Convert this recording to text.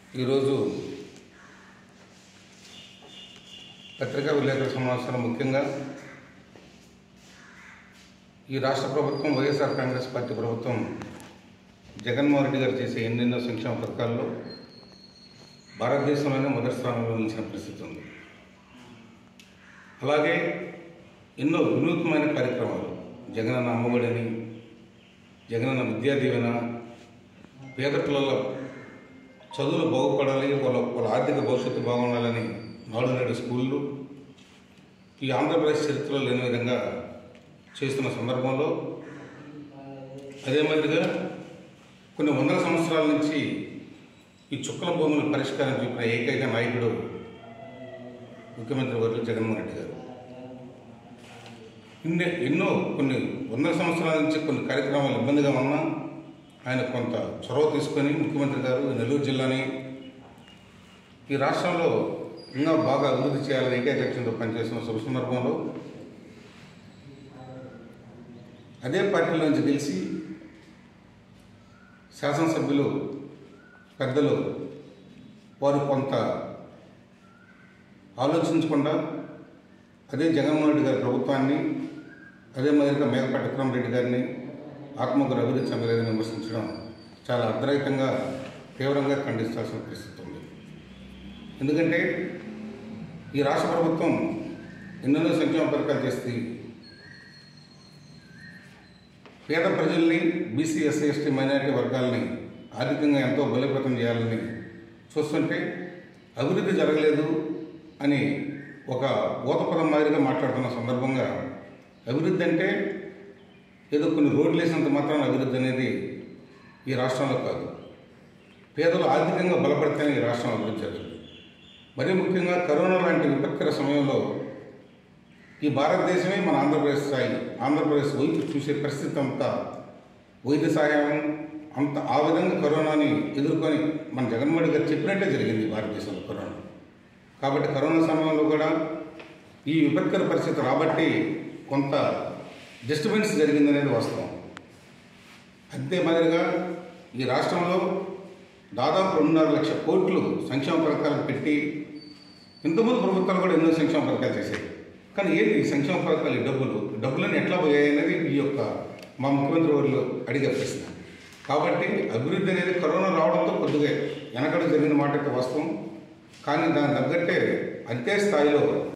ఈరోజు పత్రికా విలేకరుల సమావేశంలో ముఖ్యంగా ఈ రాష్ట్ర ప్రభుత్వం వైఎస్ఆర్ కాంగ్రెస్ పార్టీ ప్రభుత్వం జగన్మోహన్ రెడ్డి గారు చేసే ఎన్నెన్నో సంక్షేమ పథకాల్లో భారతదేశంలోనే మొదటి స్థానంలో నిలిచిన పరిస్థితి ఉంది అలాగే ఎన్నో వినూత్నమైన కార్యక్రమాలు జగనన్న అమ్మఒడని జగనన్న విద్యా దీవెన పేద పిల్లల చదువులు బాగుపడాలి వాళ్ళ వాళ్ళ ఆర్థిక భవిష్యత్తు బాగుండాలని నాడు నేడు స్కూళ్ళు ఈ ఆంధ్రప్రదేశ్ చరిత్రలో లేని విధంగా చేస్తున్న సందర్భంలో అదే మాదిరిగా కొన్ని వందల సంవత్సరాల నుంచి ఈ చుక్కల భూముల పరిష్కారం చూపిన ఏకైక నాయకుడు ముఖ్యమంత్రి వర్యులు జగన్మోహన్ రెడ్డి గారు ఇన్ని ఎన్నో కొన్ని వందల సంవత్సరాల నుంచి కొన్ని కార్యక్రమాలు ఇబ్బందిగా ఉన్నా ఆయన కొంత చొరవ తీసుకొని ముఖ్యమంత్రి గారు ఈ నెల్లూరు జిల్లాని ఈ రాష్ట్రంలో ఇంకా బాగా అభివృద్ధి చేయాలని ఏకైకక్షంతో పనిచేస్తున్న శుభ సందర్భంలో అదే పార్టీలో నుంచి గెలిచి శాసనసభ్యులు పెద్దలు వారు కొంత ఆలోచించకుండా అదే జగన్మోహన్ రెడ్డి గారి ప్రభుత్వాన్ని అదే మాదిరిగా మేకపాటి విక్రమరెడ్డి గారిని ఆత్మగురు అభివృద్ధి చెందలేదని విమర్శించడం చాలా అర్ధరహితంగా తీవ్రంగా ఖండించాల్సిన పరిస్థితి ఉంది ఎందుకంటే ఈ రాష్ట్ర ప్రభుత్వం ఎన్నెన్నో సంక్షేమ పథకాలు చేస్తే పేద ప్రజల్ని బీసీ ఎస్సీ ఎస్టీ మైనారిటీ వర్గాల్ని ఆర్థికంగా ఎంతో బలోపేతం చేయాలని చూస్తుంటే అభివృద్ధి జరగలేదు అని ఒక ఊతపదం మాదిరిగా మాట్లాడుతున్న సందర్భంగా అభివృద్ధి అంటే ఏదో కొన్ని రోడ్లు వేసినంత మాత్రాన అభివృద్ధి అనేది ఈ రాష్ట్రంలో కాదు పేదలు ఆర్థికంగా బలపడితేనే ఈ రాష్ట్రం అభివృద్ధి జరుగుతుంది మరీ ముఖ్యంగా కరోనా లాంటి విపత్కర సమయంలో ఈ భారతదేశమే మన ఆంధ్రప్రదేశ్ స్థాయి ఆంధ్రప్రదేశ్ వైపు చూసే పరిస్థితి అంతా వైద్య సహాయం అంత ఆ విధంగా కరోనాని ఎదుర్కొని మన జగన్మోహన్ రెడ్డి గారు చెప్పినట్టే జరిగింది భారతదేశంలో కరోనా కాబట్టి కరోనా సమయంలో కూడా ఈ విపత్కర పరిస్థితి రాబట్టి కొంత డిస్టర్బెన్స్ జరిగిందనేది వాస్తవం అంతే మాదిరిగా ఈ రాష్ట్రంలో దాదాపు రెండున్నర లక్షల కోట్లు సంక్షేమ పథకాలు పెట్టి ఇంతకుముందు ప్రభుత్వాలు కూడా ఎన్నో సంక్షేమ పథకాలు చేశాయి కానీ ఏంటి ఈ సంక్షేమ పథకాలు ఈ డబ్బులు ఈ డబ్బులన్నీ ఎట్లా పోయాయి అనేది ఈ యొక్క మా ముఖ్యమంత్రి వారు అడిగే ప్రశ్న కాబట్టి అభివృద్ధి అనేది కరోనా రావడంతో కొద్దిగా వెనకడు జరిగిన మాట అయితే వాస్తవం కానీ దానికి తగ్గట్టే అంతే స్థాయిలో